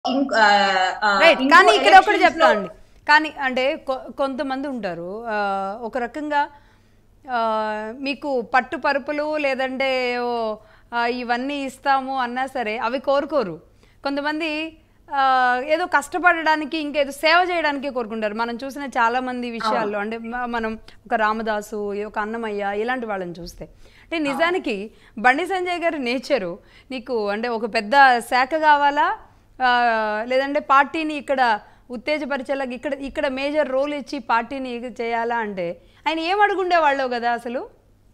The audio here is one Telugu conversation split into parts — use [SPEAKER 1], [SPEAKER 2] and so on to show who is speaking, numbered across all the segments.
[SPEAKER 1] ఇంక్- ఆ, ఆ,
[SPEAKER 2] రైట్
[SPEAKER 1] ఇంకో
[SPEAKER 2] కానీ ఇక్కడ ఒకటి
[SPEAKER 1] elections
[SPEAKER 2] చెప్తా
[SPEAKER 1] లో-
[SPEAKER 2] అండి కానీ అంటే కొ- కొంతమంది ఉంటారు ఆ, ఒక రకంగా ఆ, మీకు పట్టు పరుపులు లేదంటే ఓ, ఆ, ఇవన్నీ ఇస్తాము అన్నా సరే అవి కోరుకోరు కొంతమంది ఆ, ఏదో కష్టపడడానికి ఇంకేదో సేవ చేయడానికి కోరుకుంటారు మనం చూసిన చాలా మంది విషయాల్లో అంటే మ- మనం ఒక రామదాసు ఒక అన్నమయ్య ఇలాంటి వాళ్ళని చూస్తే అంటే నిజానికి బండి సంజయ్ గారి నేచరు నీకు అంటే ఒక పెద్ద శాఖ కావాలా ఆ, లేదంటే పార్టీని ఇక్కడ ఉత్తేజపరిచేలాగా ఇక్కడ ఇక్కడ మేజర్ రోల్ ఇచ్చి పార్టీని ఇది చేయాలా అంటే ఆయన ఏం అడుగుండేవాళ్ళు కదా అసలు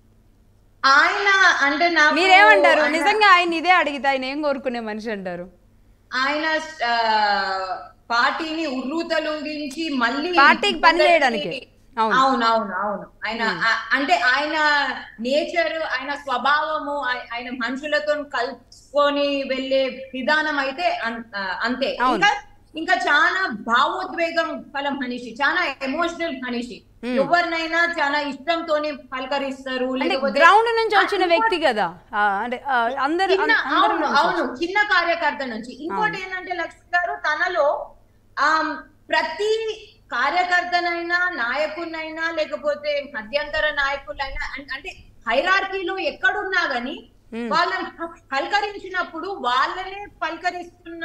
[SPEAKER 1] ఆయన అంటే నాకు
[SPEAKER 2] మీరేమంటారు
[SPEAKER 1] ఆయన-
[SPEAKER 2] నిజంగా ఆయన ఇదే అడిగితే ఆయన ఏం కోరుకునే మనిషి అంటారు
[SPEAKER 1] ఆయన ఆ, పార్టీని ఉర్రూతలూగించి మళ్ళీ
[SPEAKER 2] పార్టీకి పని చేయడానికి. అవును.
[SPEAKER 1] అవును అవును అవును ఆయన ఆ- అంటే ఆయన నేచర్ ఆయన స్వభావము ఆయ- ఆయన మనుషులతో కలుసుకొని వెళ్ళే విధానం అయితే అన్- ఆ, అంతే
[SPEAKER 2] అవును.
[SPEAKER 1] ఇంకా ఇంకా చాలా భావోద్వేగం గల మనిషి చాలా ఎమోషనల్ మనిషి ఎవరినైనా చాలా ఇష్టంతోనే పలకరిస్తారు
[SPEAKER 2] అంటే
[SPEAKER 1] లేకపోతే
[SPEAKER 2] గ్రౌండ్ నుంచి వచ్చిన వ్యక్తి కదా ఆ, అంటే ఆ, అందరు
[SPEAKER 1] చిన్న
[SPEAKER 2] అం- అందరి
[SPEAKER 1] అవును
[SPEAKER 2] నుంచి
[SPEAKER 1] అవును చిన్న కార్యకర్త నుంచి ఇంకోటి ఏంటంటే లక్ష్మి గారు తనలో ఆ ప్రతి కార్యకర్తనైనా నాయకునైనా లేకపోతే మధ్యంతర నాయకులైనా అం- అంటే హైరార్కీలో ఎక్కడున్నా గాని వాళ్ళని ప- పలకరించినప్పుడు వాళ్ళనే పలకరిస్తున్న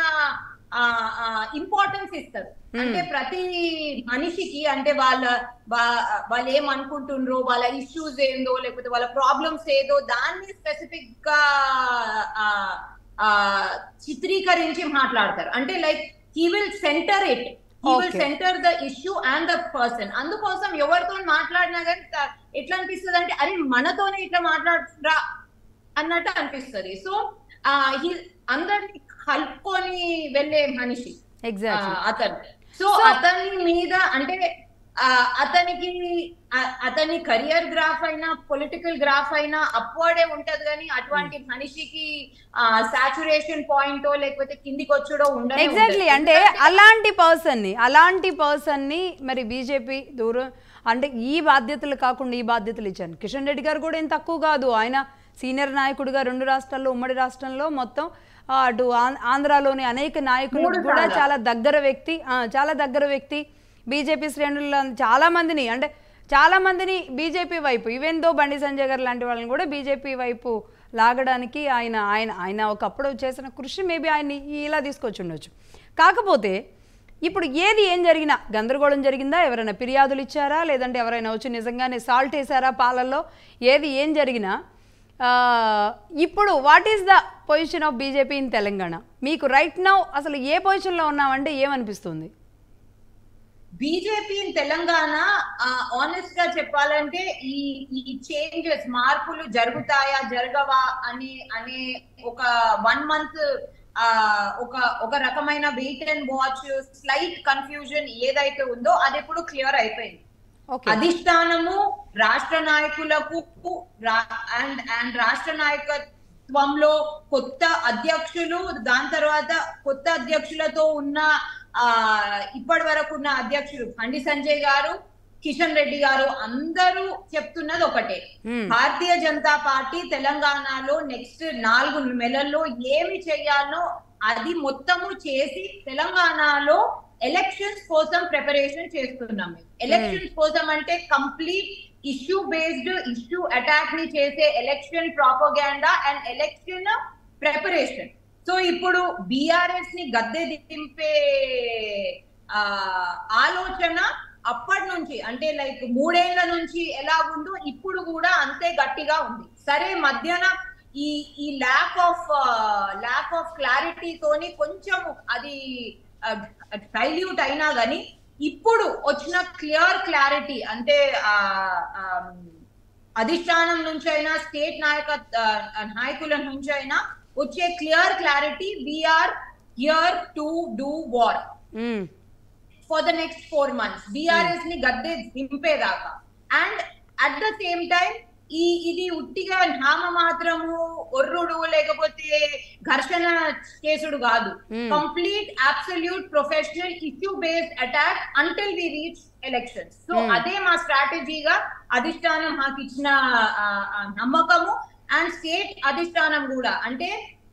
[SPEAKER 1] ఇంపార్టెన్స్ ఇస్తారు అంటే ప్రతి మనిషికి అంటే వాళ్ళ వా- వాళ్ళు ఏమనుకుంటుండ్రో వాళ్ళ ఇష్యూస్ ఏందో లేకపోతే వాళ్ళ ప్రాబ్లమ్స్ ఏదో దాన్ని స్పెసిఫిక్ గా ఆ, ఆ, చిత్రీకరించి మాట్లాడతారు అంటే like he will centre it he will
[SPEAKER 2] Okay.
[SPEAKER 1] Centre the issue and the person అందుకోసం ఎవరితో మాట్లాడినా కానీ త- ఎట్లా అనిపిస్తుంది అంటే అరే మనతోనే ఇట్లా మాట్లాడుతురా అన్నట్టు అనిపిస్తుంది సో అందరిని కలుపుకొని వెళ్ళే మనిషి
[SPEAKER 2] ఎగ్జాక్ట్లీ
[SPEAKER 1] ఆ, అతను సో అతని మీద అంటే ఆ, అతనికి ఆ- అతని కెరియర్ గ్రాఫ్ అయినా పొలిటికల్ గ్రాఫ్ అయినా అప్వర్డే ఉంటది కానీ అటువంటి మనిషికి సాచురేషన్ పాయింట్ లేకపోతే కిందికి వచ్చుడో ఉండదు
[SPEAKER 2] ఎగ్జాక్ట్లీ అంటే అలాంటి పర్సన్ని అలాంటి పర్సన్ని మరి బీజేపీ దూరం అంటే ఈ బాధ్యతలు కాకుండా ఈ బాధ్యతలు ఇచ్చాను కిషన్ రెడ్డి గారు కూడా ఏం తక్కువ కాదు ఆయన సీనియర్ నాయకుడిగా రెండు రాష్ట్రాల్లో ఉమ్మడి రాష్ట్రంలో మొత్తం ఆ, అటు ఆం- ఆంధ్రాలోని అనేక నాయకులకు
[SPEAKER 1] మూడు
[SPEAKER 2] కూడా
[SPEAKER 1] సార్లు.
[SPEAKER 2] చాలా దగ్గర వ్యక్తి ఆ, చాలా దగ్గర వ్యక్తి బీజేపీ శ్రేణుల్లో చాలా మందిని అంటే చాలా మందిని బీజేపీ వైపు ఈవెన్ దో బండి సంజయ్ గారు లాంటి వాళ్ళని కూడా బీజేపీ వైపు లాగడానికి ఆయన ఆయన ఆయన ఒకప్పుడు చేసిన కృషి మేబీ ఆయన ఇలా తీసుకొచ్చి ఉండొచ్చు కాకపోతే ఇప్పుడు ఏది ఏం జరిగినా గందరగోళం జరిగిందా ఎవరైనా ఫిర్యాదులు ఇచ్చారా లేదంటే ఎవరైనా వచ్చి నిజంగానే సాల్ట్ వేసారా పాలల్లో ఏది ఏం జరిగినా ఆ, ఇప్పుడు what is the position of BJP in Telangana మీకు రైట్ నౌ అసలు ఏ పొజిషన్లో ఉన్నామంటే ఏమనిపిస్తుంది
[SPEAKER 1] బీజేపీ ఇన్ తెలంగాణ ఆనెస్ట్ గా చెప్పాలంటే ఈ ఈ చేంజెస్ మార్పులు జరుగుతాయా జరగవా అని అనే ఒక వన్ మంత్ ఒక ఒక రకమైన wait and watch slight confusion ఏదైతే ఉందో అది ఇప్పుడు క్లియర్ అయిపోయింది
[SPEAKER 2] ఓకే
[SPEAKER 1] అధిష్టానము రాష్ట్ర నాయకులకు అండ్ అండ్ రాష్ట్ర నాయకత్వంలో కొత్త అధ్యక్షులు దాని తర్వాత కొత్త అధ్యక్షులతో ఉన్న ఆ ఇప్పటి వరకు ఉన్న అధ్యక్షులు బండి సంజయ్ గారు కిషన్ రెడ్డి గారు అందరూ చెప్తున్నది ఒకటే
[SPEAKER 2] Hmm.
[SPEAKER 1] భారతీయ జనతా పార్టీ తెలంగాణలో నెక్స్ట్ నాలుగు నెలల్లో ఏమి చేయాలో అది మొత్తము చేసి తెలంగాణలో ఎలక్షన్స్ కోసం ప్రిపరేషన్ చేస్తున్నాం మేము ఎలక్షన్స్ కోసం అంటే complete issue based issue attack ని చేసే election propaganda and election preparation so ఇప్పుడు బిఆర్ఎస్ ని గద్దె దింపే ఆ, ఆలోచన అప్పటి నుంచి అంటే లైక్ మూడేళ్ల నుంచి ఎలా ఉందో ఇప్పుడు కూడా అంతే గట్టిగా ఉంది సరే మధ్యాహ్న ఈ ఈ lack of lack of clarity తోని కొంచెం అది డైల్యూట్ అయినా గానీ ఇప్పుడు వచ్చిన క్లియర్ క్లారిటీ అంటే ఆ ఆ, అధిష్టానం నుంచి అయినా స్టేట్ నాయక ఆ, నాయకుల నుంచి అయినా వచ్చే clear clarity we're here to do war
[SPEAKER 2] hmm.
[SPEAKER 1] For the next four months BRS ని గద్దె దింపేదాకా and at the same time ఈ ఇది ఉట్టిగా నామ మాత్రము ఒర్రుడు లేకపోతే ఘర్షణ కేసుడు కాదు
[SPEAKER 2] Hmm.
[SPEAKER 1] Complete absolute professional issue based attack until we reach elections so
[SPEAKER 2] Hmm.
[SPEAKER 1] అదే మా స్ట్రాటజీగా అధిష్టానం మాకు ఇచ్చిన ఆ, ఆ, నమ్మకము అండ్ స్టేట్ అధిష్టానం కూడా అంటే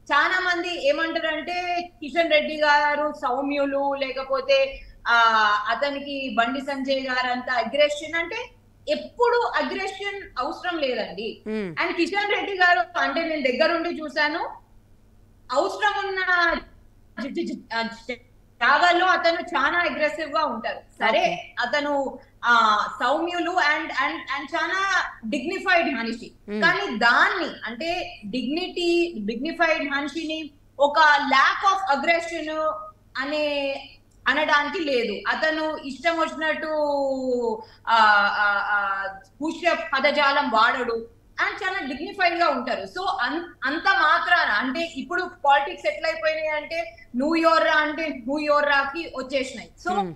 [SPEAKER 1] చాలా మంది ఏమంటారంటే కిషన్ రెడ్డి గారు సౌమ్యులు లేకపోతే ఆ అతనికి బండి సంజయ్ గారు అంత అగ్రెషన్ అంటే ఎప్పుడు అగ్రెషన్ అవసరం లేదండి
[SPEAKER 2] మ్మ్.
[SPEAKER 1] అండ్ కిషన్ రెడ్డి గారు అంటే నేను దగ్గరుండి చూశాను అవసరం ఉన్న జ- జ- జ- ఆ జాగాల్లో అతను చాలా అగ్రెసివ్ గా ఉంటారు సరే
[SPEAKER 2] Okay.
[SPEAKER 1] అతను ఆ సౌమ్యులు అండ్ అండ్ అండ్ చాలా డిగ్నిఫైడ్ మనిషి
[SPEAKER 2] Hmm.
[SPEAKER 1] కానీ దాన్ని అంటే డిగ్నిటీ డిగ్నిఫైడ్ మనిషిని ఒక ల్యాక్ ఆఫ్ అగ్రెషన్ అనే అనడానికి లేదు అతను ఇష్టం వచ్చినట్టు ఆ ఆ, ఆ, పుష్య పదజాలం వాడడు అండ్ చాలా డిగ్నిఫైడ్ గా ఉంటారు సో అంత మాత్రాన అంటే ఇప్పుడు పాలిటిక్స్ ఎట్లయిపోయినాయి అంటే న్యూ ఇయర్ అంటే న్యూ ఇయర్ రాకి వచ్చేసినాయి సో
[SPEAKER 2] మ్మ్.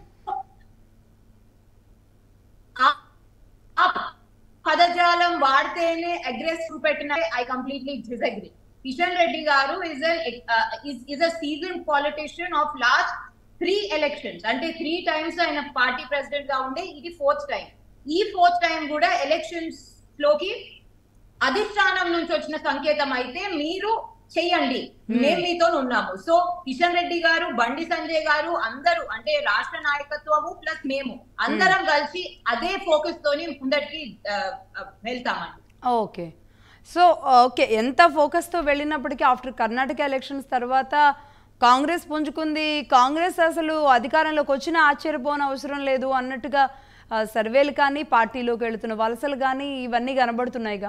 [SPEAKER 1] ఆ- ఆ పదజాలం వాడితేనే అగ్రెసివ్ పెట్టిన I completely disagree Kishan Reddy గారు is is a season politician of last three elections అంటే త్రీ టైమ్స్ ఆయన పార్టీ ప్రెసిడెంట్ గా ఉండే ఇది ఫోర్త్ టైం ఈ ఫోర్త్ టైం కూడా ఎలక్షన్స్ లోకి అధిష్టానం నుంచి వచ్చిన సంకేతం అయితే మీరు చెయ్యండి మేము మీతో ఉన్నాము సో కిషన్ రెడ్డి గారు బండి సంజయ్ గారు అందరూ అంటే రాష్ట్ర నాయకత్వము ప్లస్ మేము అందరం కలిసి అదే ఫోకస్ తోని ముందటికి ఆ, ఆ, వెళ్తామండి
[SPEAKER 2] ఓకే సో ఓకే ఎంత ఫోకస్తో వెళ్ళినప్పటికీ ఆఫ్టర్ కర్ణాటక ఎలక్షన్స్ తర్వాత కాంగ్రెస్ పుంజుకుంది కాంగ్రెస్ అసలు అధికారంలోకి వచ్చినా ఆశ్చర్యపోని అవసరం లేదు అన్నట్టుగా ఆ, సర్వేలు కానీ పార్టీలోకి వెళుతున్న వలసలు కానీ ఇవన్నీ కనబడుతున్నాయిగా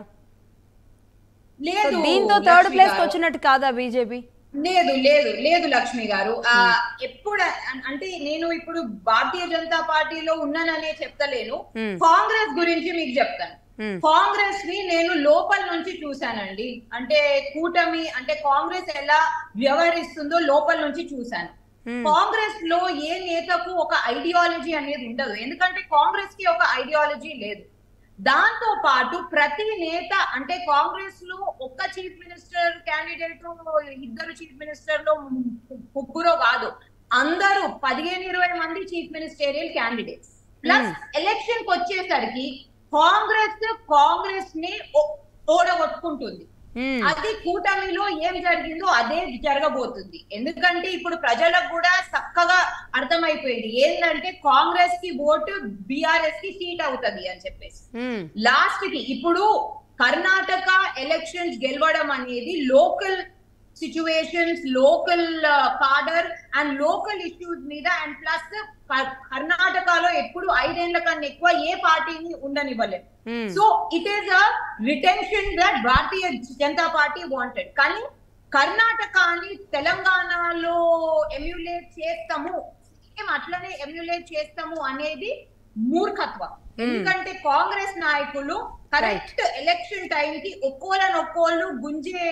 [SPEAKER 2] సో
[SPEAKER 1] లేదు
[SPEAKER 2] దీంతో థర్డ్
[SPEAKER 1] లక్ష్మి
[SPEAKER 2] ప్లేస్
[SPEAKER 1] గారు.
[SPEAKER 2] వచ్చినట్టు కాదా బీజేపీ
[SPEAKER 1] లేదు లేదు లేదు లక్ష్మి గారు ఆ ఎప్పుడు అన్- అంటే నేను ఇప్పుడు భారతీయ జనతా పార్టీలో ఉన్నాననే చెప్తలేను
[SPEAKER 2] Hmm.
[SPEAKER 1] కాంగ్రెస్ గురించి మీకు చెప్తాను
[SPEAKER 2] Hmm.
[SPEAKER 1] కాంగ్రెస్ ని నేను లోపల నుంచి చూశానండి అంటే కూటమి అంటే కాంగ్రెస్ ఎలా వ్యవహరిస్తుందో లోపల నుంచి చూశాను
[SPEAKER 2] Hmm.
[SPEAKER 1] కాంగ్రెస్ లో ఏ నేతకు ఒక ఐడియాలజీ అనేది ఉండదు ఎందుకంటే కాంగ్రెస్ కి ఒక ఐడియాలజీ లేదు దాంతో పాటు ప్రతి నేత అంటే కాంగ్రెస్ లో ఒక్క చీఫ్ మినిస్టర్ క్యాండిడేట్ ఇద్దరు చీఫ్ మినిస్టర్ లో ముగ్గురో కాదు అందరూ పదిహేను ఇరవై మంది chief ministerial candidates plus election కి వచ్చేసరికి కాంగ్రెస్ కాంగ్రెస్ ని ఓ- ఓడగొట్టుకుంటుంది
[SPEAKER 2] మ్మ్.
[SPEAKER 1] అది కూటమిలో ఏం జరిగిందో అదే జరగబోతుంది ఎందుకంటే ఇప్పుడు ప్రజలకు కూడా చక్కగా అర్థమైపోయింది ఏంటంటే కాంగ్రెస్ కి ఓటు బిఆర్ఎస్ కి సీట్ అవుతుంది అని చెప్పేసి
[SPEAKER 2] మ్మ్.
[SPEAKER 1] లాస్ట్ కి ఇప్పుడు కర్ణాటక ఎలక్షన్స్ గెలవడం అనేది local situations local cadre and local issues మీద అండ్ ప్లస్ కర్ణాటకలో ఎప్పుడు ఐదేళ్ల కన్నా ఎక్కువ ఏ పార్టీని ఉండనివ్వలేదు
[SPEAKER 2] hmm.
[SPEAKER 1] So it is a retention that Bharatiya Janata Party wanted కానీ కర్ణాటకని తెలంగాణలో ఎమ్యులేట్ చేస్తాము సేమ్ అట్లనే ఎమ్యులేట్ చేస్తాము అనేది మూర్ఖత్వం ఎందుకంటే కాంగ్రెస్ నాయకులు కరెక్ట్ ఎలక్షన్ టైం కి ఒక్కోళ్ళని ఒక్కోళ్ళు గుంజే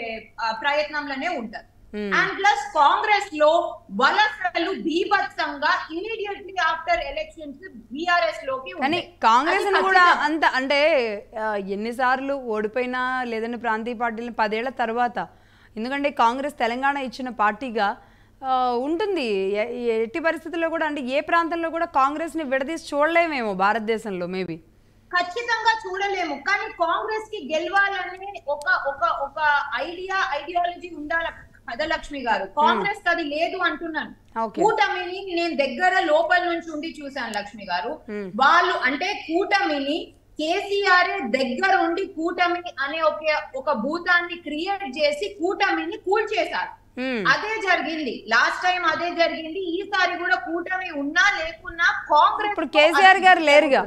[SPEAKER 1] ఆ, ప్రయత్నంలోనే ఉంటారు
[SPEAKER 2] Hmm.
[SPEAKER 1] అండ్ ప్లస్ కాంగ్రెస్ లో వలసలు బీభత్సంగా ఇమీడియట్లీ ఆఫ్టర్ ఎలక్షన్స్ బీఆర్ఎస్ లోకి
[SPEAKER 2] కానీ
[SPEAKER 1] ఉంటాయి.
[SPEAKER 2] కాంగ్రెస్
[SPEAKER 1] అది
[SPEAKER 2] కూడా
[SPEAKER 1] ఖచ్చితం.
[SPEAKER 2] అంత అంటే ఆ, ఎన్నిసార్లు ఓడిపోయినా లేదంటే ప్రాంతీయ పార్టీలు పదేళ్ల తర్వాత ఎందుకంటే కాంగ్రెస్ తెలంగాణ ఇచ్చిన పార్టీగా ఆ, ఉంటుంది ఎ- ఎట్టి పరిస్థితుల్లో కూడా అంటే ఏ ప్రాంతంలో కూడా కాంగ్రెస్ని విడదీసి చూడలేమేమో భారతదేశంలో మేబీ
[SPEAKER 1] ఖచ్చితంగా చూడలేము కానీ కాంగ్రెస్ కి గెలవాలనే ఒక ఒక ఒక ఐడియా ఐడియాలజీ ఉండాలి పదలక్ష్మి గారు కాంగ్రెస్ కి అది లేదు అంటున్నాను
[SPEAKER 2] ఓకే
[SPEAKER 1] కూటమిని నేను దగ్గర లోపల నుంచి ఉండి చూశాను లక్ష్మి గారు
[SPEAKER 2] Hmm.
[SPEAKER 1] వాళ్ళు అంటే కూటమిని కేసీఆర్ దగ్గర ఉండి కూటమి అనే ఒక ఒక భూతాన్ని క్రియేట్ చేసి కూటమిని కూల్చేశారు
[SPEAKER 2] మ్మ్.
[SPEAKER 1] అదే జరిగింది లాస్ట్ టైం అదే జరిగింది ఈసారి కూడా కూటమి ఉన్నా లేకున్నా కాంగ్రెస్
[SPEAKER 2] ఇప్పుడు కేసీఆర్ గారు లేరుగా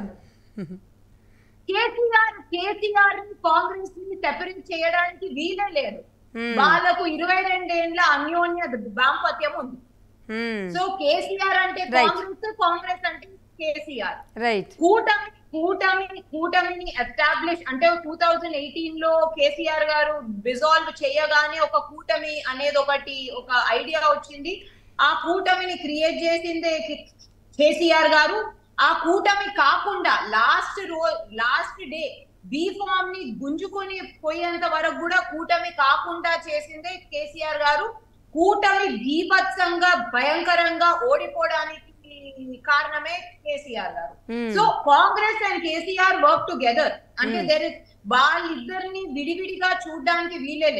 [SPEAKER 1] కేసీఆర్ కేసీఆర్ కాంగ్రెస్ ని సెపరేట్ చేయడానికి వీలే లేదు
[SPEAKER 2] మ్మ్.
[SPEAKER 1] వాళ్ళకు ఇరవై రెండేండ్ల అన్యోన్య దాంపత్యం ఉంది
[SPEAKER 2] మ్మ్.
[SPEAKER 1] సో కేసీఆర్ అంటే
[SPEAKER 2] Right.
[SPEAKER 1] కాంగ్రెస్ కాంగ్రెస్ అంటే కేసీఆర్
[SPEAKER 2] రైట్
[SPEAKER 1] కూటమి కూటమి కూటమిని ఎస్టాబ్లిష్ అంటే టూ థౌజండ్ ఎయిటీన్ లో కేసీఆర్ గారు డిజాల్వ్ చేయగానే ఒక కూటమి అనేది ఒకటి ఒక ఐడియా వచ్చింది ఆ కూటమిని క్రియేట్ చేసిందే కే- కేసీఆర్ గారు ఆ కూటమి కాకుండా లాస్ట్ రో లాస్ట్ డే బీ ఫామ్ ని గుంజుకొని పోయేంత వరకు కూడా కూటమి కాకుండా చేసిందే కేసీఆర్ గారు కూటమి బీభత్సంగా భయంకరంగా ఓడిపోవడానికి కారణమే కేసీఆర్ గారు
[SPEAKER 2] Hmm.
[SPEAKER 1] So Congress and KCR work together అంటే
[SPEAKER 2] Hmm.
[SPEAKER 1] దేర్ ఇస్ వాళ్ళిద్దరిని విడివిడిగా చూడడానికి వీలే లేదు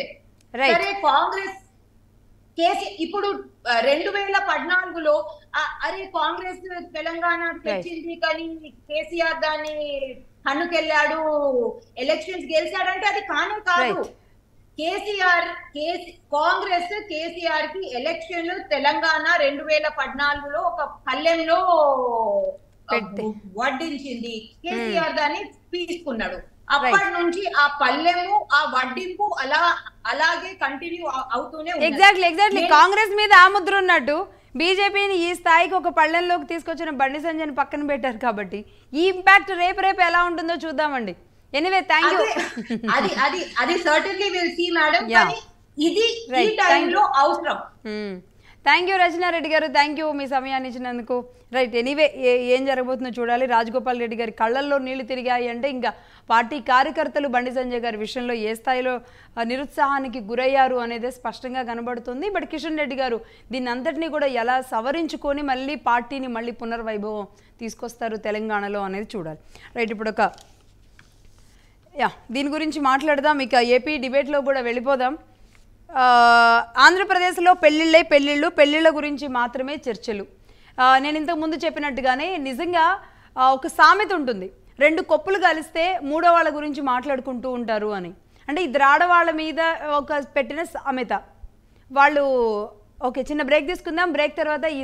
[SPEAKER 2] Right.
[SPEAKER 1] సరే కాంగ్రెస్ కేసీ ఇప్పుడు ఆ, రెండు వేల పద్నాలుగులో ఆ, అరే కాంగ్రెస్ తెలంగాణ తెచ్చింది కానీ కేసీఆర్ దాన్ని కన్నుకెళ్ళాడు ఎలక్షన్స్ గెలిచాడంటే అది కానే కాదు
[SPEAKER 2] Right.
[SPEAKER 1] కేసీఆర్ కేసీ కాంగ్రెస్ కేసీఆర్ కి ఎలక్షన్లు తెలంగాణ రెండు వేల పద్నాలుగులో ఒక పల్లెంలో ఆ,
[SPEAKER 2] పెట్టి.
[SPEAKER 1] వడ్డించింది కేసీఆర్ దాన్ని తీసుకున్నాడు అప్పటి నుంచి ఆ పల్లెము ఆ వడ్డింపు అలా అలాగే కంటిన్యూ అవుతూనే ఉన్నది.
[SPEAKER 2] ఎగ్జాక్ట్లీ ఎగ్జాక్ట్లీ
[SPEAKER 1] నేను-
[SPEAKER 2] కాంగ్రెస్ మీద ఆ ముద్ర ఉన్నట్టు బీజేపీని ఈ స్థాయికి ఒక పళ్ళెంలోకి తీసుకొచ్చిన బండి సంజయ్ని పక్కన పెట్టారు కాబట్టి ఈ ఇంపాక్ట్ రేపు రేపు ఎలా ఉంటుందో చూద్దామండి ఎనీవే థ్యాంక్ యూ
[SPEAKER 1] అదే- అది అది అది certainly will see madam
[SPEAKER 2] Yeah.
[SPEAKER 1] కానీ ఇది ఈ
[SPEAKER 2] Right.
[SPEAKER 1] టైంలో అవసరం
[SPEAKER 2] థ్యాంక్ యూ రచనారెడ్డి గారు థ్యాంక్ యూ మీ సమయాన్ని ఇచ్చినందుకు రైట్ ఎనీవే ఏం జరగబోతుందో చూడాలి రాజగోపాల్ రెడ్డి గారి కళ్ళల్లో నీళ్లు తిరిగాయి అంటే ఇంకా పార్టీ కార్యకర్తలు బండి సంజయ్ గారి విషయంలో ఏ స్థాయిలో ఆ, నిరుత్సాహానికి గురయ్యారు అనేది స్పష్టంగా కనబడుతుంది బట్ కిషన్ రెడ్డి గారు దీన్ని అంతటినీ కూడా ఎలా సవరించుకొని మళ్ళీ పార్టీని మళ్ళీ పునర్వైభవం తీసుకొస్తారు తెలంగాణలో అనేది చూడాలి రైట్ ఇప్పుడు ఒక యా దీని గురించి మాట్లాడదాం ఇక ఏపీ డిబేట్లో కూడా వెళ్ళిపోదాం ఆ, ఆంధ్రప్రదేశ్లో పెళ్ళిళ్ళే పెళ్ళిళ్ళు పెళ్ళిళ్ళ గురించి మాత్రమే చర్చలు ఆ, నేను ఇంతకు ముందు చెప్పినట్టుగానే నిజంగా ఆ, ఒక సామెత ఉంటుంది రెండు కొప్పులు కలిస్తే మూడో వాళ్ళ గురించి మాట్లాడుకుంటూ ఉంటారు అని అంటే ఇద్దరు ఆడవాళ్ళ మీద ఒక పెట్టిన సామెత వాళ్ళు ఓకే చిన్న బ్రేక్ తీసుకుందాం బ్రేక్ తర్వాత ఈ